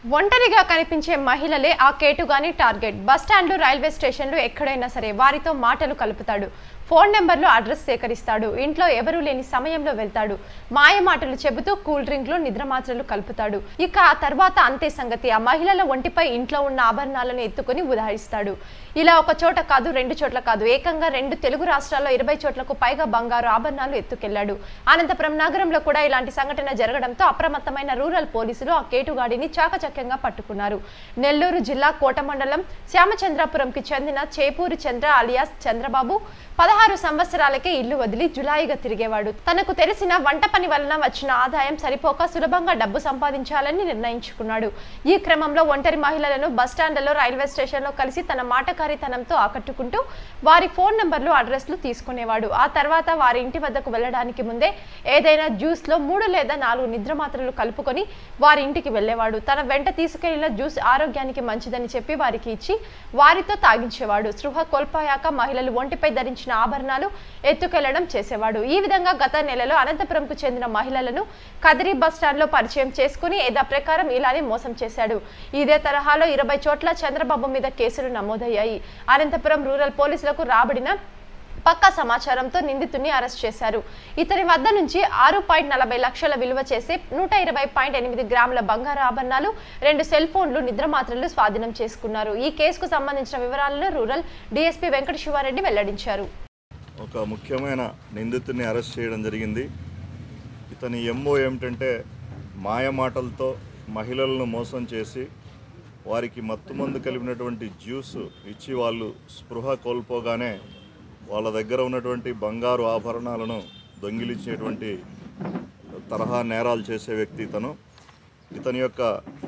ఒంటరిగా కనిపించే మహిళలే ఆ కేటుగాని టార్గెట్ బస్టాండ్లు రైల్వే స్టేషన్లు ఎక్కడైనా సరే వారితో మాటలు కలుపుతాడు ఫోన్ నెంబర్లు అడ్రస్ సేకరిస్తాడు ఇంట్లో ఎవరూ లేని సమయంలో వెళ్తాడు మాయ మాటలు చెబుతూ కూల్ డ్రింక్లు నిద్రమాత్రలు కలుపుతాడు ఇక ఆ తర్వాత అంతే సంగతి ఆ మహిళల ఒంటిపై ఇంట్లో ఉన్న ఆభరణాలను ఎత్తుకొని ఉదాహరిస్తాడు ఇలా ఒక చోట కాదు రెండు చోట్ల కాదు ఏకంగా రెండు తెలుగు రాష్ట్రాల్లో ఇరవై చోట్లకు పైగా బంగారు ఆభరణాలు ఎత్తుకెళ్లాడు అనంతపురం నగరంలో కూడా ఇలాంటి సంఘటన జరగడంతో అప్రమత్తమైన రూరల్ పోలీసులు ఆ కేటుగాడిని చాకచక్యంగా పట్టుకున్నారు నెల్లూరు జిల్లా కోట మండలం శ్యామచంద్రాపురంకి చెందిన చేపూరి చంద్ర అలియాస్ చంద్రబాబు పదహారు సంవత్సరాలకే ఇల్లు వదిలి జులాయిగా తిరిగేవాడు తనకు తెలిసిన వంట పని వలన వచ్చిన ఆదాయం సరిపోక సులభంగా డబ్బు సంపాదించాలని నిర్ణయించుకున్నాడు ఈ క్రమంలో ఒంటరి మహిళలను బస్టాండ్లలో రైల్వే స్టేషన్లో కలిసి తన మాటకారితనంతో ఆకట్టుకుంటూ వారి ఫోన్ నంబర్లు అడ్రస్లు తీసుకునేవాడు ఆ తర్వాత వారి ఇంటి వద్దకు వెళ్ళడానికి ముందే ఏదైనా జ్యూస్లో మూడు లేదా నాలుగు నిద్ర మాత్రలు కలుపుకొని వారి ఇంటికి వెళ్ళేవాడు తన వెంట తీసుకెళ్లిన జ్యూస్ ఆరోగ్యానికి మంచిదని చెప్పి వారికి ఇచ్చి వారితో తాగించేవాడు స్పృహ కోల్పోయాక మహిళలు ఒంటిపై ధరించిన ఆభరణాలు ఎత్తుకెళ్లడం చేసేవాడు ఈ విధంగా గత నెలలో అనంతపురంకు చెందిన మహిళలను కదిరి బస్ స్టాండ్ లో పరిచయం చేసుకుని యథా ప్రకారం ఇలానే మోసం చేశాడు ఇదే తరహాలో ఇరవై చోట్ల చంద్రబాబు మీద కేసులు నమోదయ్యాయి అనంతపురం రూరల్ పోలీసులకు రాబడిన పక్కా సమాచారంతో నిందితుడిని అరెస్ట్ చేశారు ఇతని వద్ద నుంచి ఆరు పాయింట్ నలభై లక్షల విలువ చేసే నూట ఇరవై పాయింట్ ఎనిమిది గ్రాముల బంగారు ఆభరణాలు రెండు సెల్ ఫోన్లు నిద్రమాత్రలు స్వాధీనం చేసుకున్నారు ఈ కేసుకు సంబంధించిన వివరాలను రూరల్ డీఎస్పీ వెంకట శివారెడ్డి వెల్లడించారు ఒక ముఖ్యమైన నిందితుడిని అరెస్ట్ చేయడం జరిగింది ఇతని ఎంఓ ఏమిటంటే మాయ మాటలతో మహిళలను మోసం చేసి వారికి మత్తు మందు కలిపినటువంటి జ్యూస్ ఇచ్చి వాళ్ళు స్పృహ కోల్పోగానే వాళ్ళ దగ్గర ఉన్నటువంటి బంగారు ఆభరణాలను దొంగిలించేటువంటి తరహా నేరాలు చేసే వ్యక్తి ఇతను ఇతని యొక్క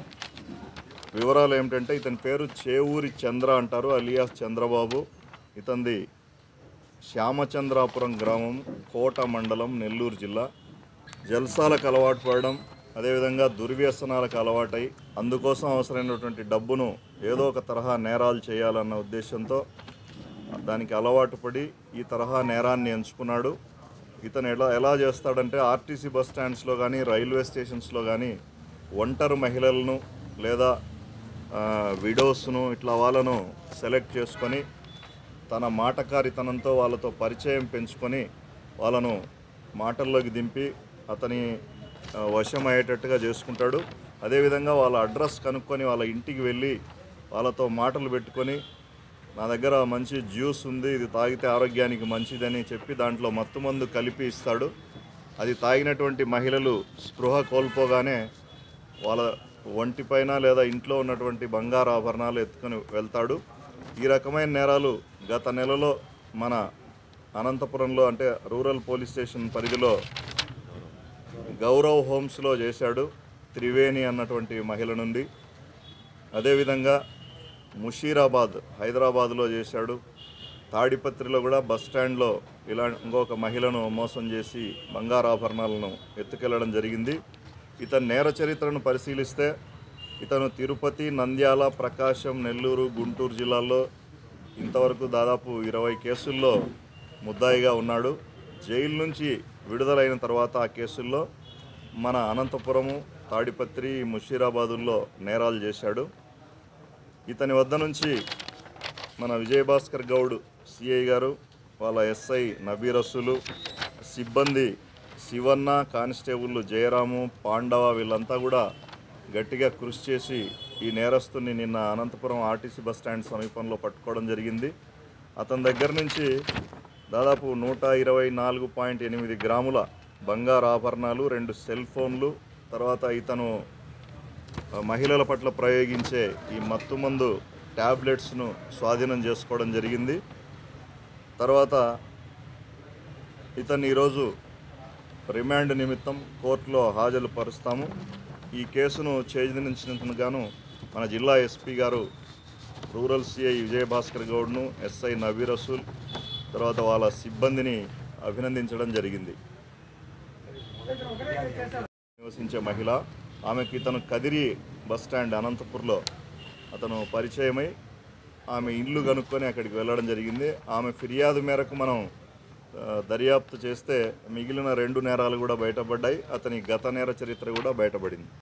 వివరాలు ఏమిటంటే ఇతని పేరు చేవూరి చంద్ర అంటారు అలియాస్ చంద్రబాబు ఇతంది శ్యామచంద్రాపురం గ్రామం కోట మండలం నెల్లూరు జిల్లా జల్సాలకు అలవాటు పడడం అదేవిధంగా దుర్వ్యసనాలకు అలవాటై అందుకోసం అవసరమైనటువంటి డబ్బును ఏదో ఒక తరహా నేరాలు చేయాలన్న ఉద్దేశంతో దానికి అలవాటు పడి ఈ తరహా నేరాన్ని ఎంచుకున్నాడు ఇతను ఎలా ఎలా చేస్తాడంటే ఆర్టీసీ బస్ స్టాండ్స్లో కానీ రైల్వే స్టేషన్స్లో కానీ ఒంటరి మహిళలను లేదా విడోస్ను ఇట్లా వాళ్ళను సెలెక్ట్ చేసుకొని తన మాటకారితనంతో వాళ్ళతో పరిచయం పెంచుకొని వాళ్ళను మాటల్లోకి దింపి అతని ఆ, వశం అయ్యేటట్టుగా చేసుకుంటాడు అదేవిధంగా వాళ్ళ అడ్రస్ కనుక్కొని వాళ్ళ ఇంటికి వెళ్ళి వాళ్ళతో మాటలు పెట్టుకొని నా దగ్గర మంచి జ్యూస్ ఉంది ఇది తాగితే ఆరోగ్యానికి మంచిదని చెప్పి దాంట్లో మత్తు మందు కలిపి ఇస్తాడు అది తాగినటువంటి మహిళలు స్పృహ కోల్పోగానే వాళ్ళ ఒంటిపైన లేదా ఇంట్లో ఉన్నటువంటి బంగారు ఆభరణాలు ఎత్తుకొని వెళ్తాడు ఈ రకమైన నేరాలు గత నెలలో మన అనంతపురంలో అంటే రూరల్ పోలీస్ స్టేషన్ పరిధిలో గౌరవ్ హోమ్స్లో చేశాడు త్రివేణి అన్నటువంటి మహిళ నుండి అదేవిధంగా ముషీరాబాద్ హైదరాబాద్లో చేశాడు తాడిపత్రిలో కూడా బస్ స్టాండ్లో ఇలా ఇంకొక మహిళను మోసం చేసి బంగారాభరణాలను ఎత్తుకెళ్లడం జరిగింది ఇతని నేర చరిత్రను పరిశీలిస్తే ఇతను తిరుపతి నంద్యాల ప్రకాశం నెల్లూరు గుంటూరు జిల్లాల్లో ఇంతవరకు దాదాపు ఇరవై కేసుల్లో ముద్దాయిగా ఉన్నాడు జైలు నుంచి విడుదలైన తర్వాత ఆ కేసుల్లో మన అనంతపురము తాడిపత్రి ముషీరాబాదుల్లో నేరాలు చేశాడు ఇతని వద్ద నుంచి మన విజయభాస్కర్ గౌడ్ సిఐ గారు వాళ్ళ ఎస్ఐ నబీరస్సులు సిబ్బంది శివన్న కానిస్టేబుల్ జయరాము పాండవ వీళ్ళంతా కూడా గట్టిగా కృషి చేసి ఈ నేరస్తుని నిన్న అనంతపురం ఆర్టీసీ బస్ స్టాండ్ సమీపంలో పట్టుకోవడం జరిగింది అతని దగ్గర నుంచి దాదాపు నూట ఇరవై నాలుగు పాయింట్ ఎనిమిది గ్రాముల బంగారు ఆభరణాలు రెండు సెల్ ఫోన్లు తర్వాత ఇతను ఆ, మహిళల పట్ల ప్రయోగించే ఈ మత్తుమందు ట్యాబ్లెట్స్ను స్వాధీనం చేసుకోవడం జరిగింది తర్వాత ఇతన్ని ఈరోజు రిమాండ్ నిమిత్తం కోర్టులో హాజరు పరుస్తాము ఈ కేసును ఛేదించినందుకు గాను మన జిల్లా ఎస్పీ గారు రూరల్ సిఐ విజయభాస్కర్ గౌడ్ను ఎస్ఐ నబీ రసూల్ తర్వాత వాళ్ళ సిబ్బందిని అభినందించడం జరిగింది నివసించే మహిళ ఆమెకి ఇతను కదిరి బస్ స్టాండ్ అనంతపూర్లో అతను పరిచయమై ఆమె ఇల్లు కనుక్కొని అక్కడికి వెళ్ళడం జరిగింది ఆమె ఫిర్యాదు మేరకు మనం ఆ, దర్యాప్తు చేస్తే మిగిలిన రెండు నేరాలు కూడా బయటపడ్డాయి అతని గత నేర చరిత్ర కూడా బయటపడింది